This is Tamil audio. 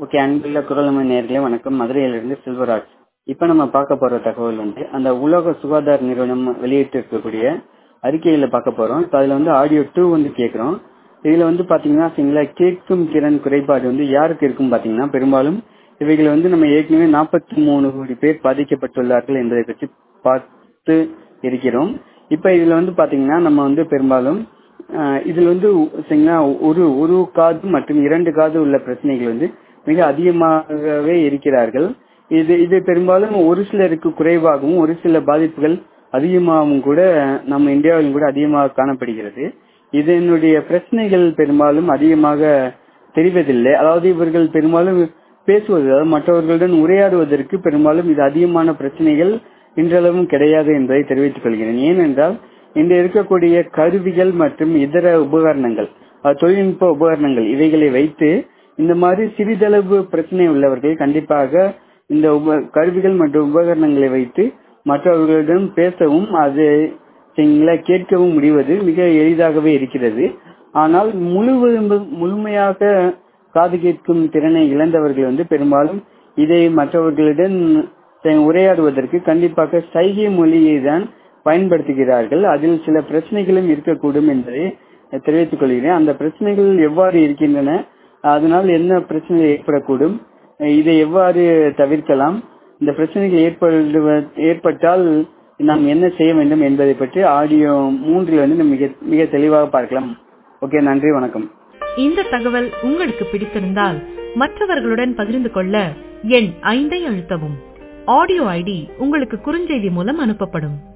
ஓகே அன்புள்ள குரலமை நேர்களே வணக்கம் மதுரையிலிருந்து செல்வராஜ் இப்போ நம்ம பார்க்க போற தகவல் வந்து அந்த உலக சுகாதார நிறுவனம் வெளியிட்டு இருக்கக்கூடிய அறிக்கையில பார்க்க போறோம் இப்போ அதுல வந்து ஆடியோ டூ வந்து கேட்கிறோம் இதுல வந்து பாத்தீங்கன்னா சரிங்களா கேட்கும் திறன் குறைபாடு வந்து யாருக்கு இருக்கும் பாத்தீங்கன்னா பெரும்பாலும் இவைகளை வந்து நம்ம ஏற்கனவே நாற்பத்தி மூணு கோடி பேர் பாதிக்கப்பட்டுள்ளார்கள் என்பதை பற்றி பார்த்து இருக்கிறோம் இப்ப இதுல வந்து பாத்தீங்கன்னா நம்ம வந்து பெரும்பாலும் ஆஹ் இதுல வந்து சரிங்களா ஒரு ஒரு காது மற்றும் இரண்டு காது உள்ள பிரச்சனைகள் வந்து மிக அதிகமாகவே இருக்கிறார்கள் இது இது பெரும்பாலும் ஒரு சிலருக்கு குறைவாகவும் ஒரு சில பாதிப்புகள் அதிகமாகவும் கூட நம்ம இந்தியாவிலும் கூட அதிகமாக காணப்படுகிறது இதனுடைய பிரச்சனைகள் பெரும்பாலும் அதிகமாக தெரிவதில்லை அதாவது இவர்கள் பெரும்பாலும் பேசுவது அதாவது மற்றவர்களுடன் உரையாடுவதற்கு பெரும்பாலும் இது அதிகமான பிரச்சனைகள் இன்றளவும் கிடையாது என்பதை தெரிவித்துக் கொள்கிறேன் ஏனென்றால் இன்று இருக்கக்கூடிய கருவிகள் மற்றும் இதர உபகரணங்கள் தொழில்நுட்ப உபகரணங்கள் இவைகளை வைத்து இந்த மாதிரி சிறிதளவு பிரச்சனை உள்ளவர்கள் கண்டிப்பாக இந்த உப கருவிகள் மற்றும் உபகரணங்களை வைத்து மற்றவர்களிடம் பேசவும் அது கேட்கவும் முடிவது மிக எளிதாகவே இருக்கிறது ஆனால் முழுவதும் முழுமையாக காது கேட்கும் திறனை இழந்தவர்கள் வந்து பெரும்பாலும் இதை மற்றவர்களிடம் உரையாடுவதற்கு கண்டிப்பாக சைகை மொழியை தான் பயன்படுத்துகிறார்கள் அதில் சில பிரச்சனைகளும் இருக்கக்கூடும் என்பதை தெரிவித்துக் கொள்கிறேன் அந்த பிரச்சனைகள் எவ்வாறு இருக்கின்றன அதனால் என்ன பிரச்சனைகள் ஏற்படக்கூடும் இதை எவ்வாறு தவிர்க்கலாம் இந்த பிரச்சனைகள் ஏற்படுவ ஏற்பட்டால் நாம் என்ன செய்ய வேண்டும் என்பதை பற்றி ஆடியோ மூன்றில் வந்து மிக மிக தெளிவாக பார்க்கலாம் ஓகே நன்றி வணக்கம் இந்த தகவல் உங்களுக்கு பிடித்திருந்தால் மற்றவர்களுடன் பகிர்ந்து கொள்ள எண் ஐந்தை அழுத்தவும் ஆடியோ ஐடி உங்களுக்கு குறுஞ்செய்தி மூலம் அனுப்பப்படும்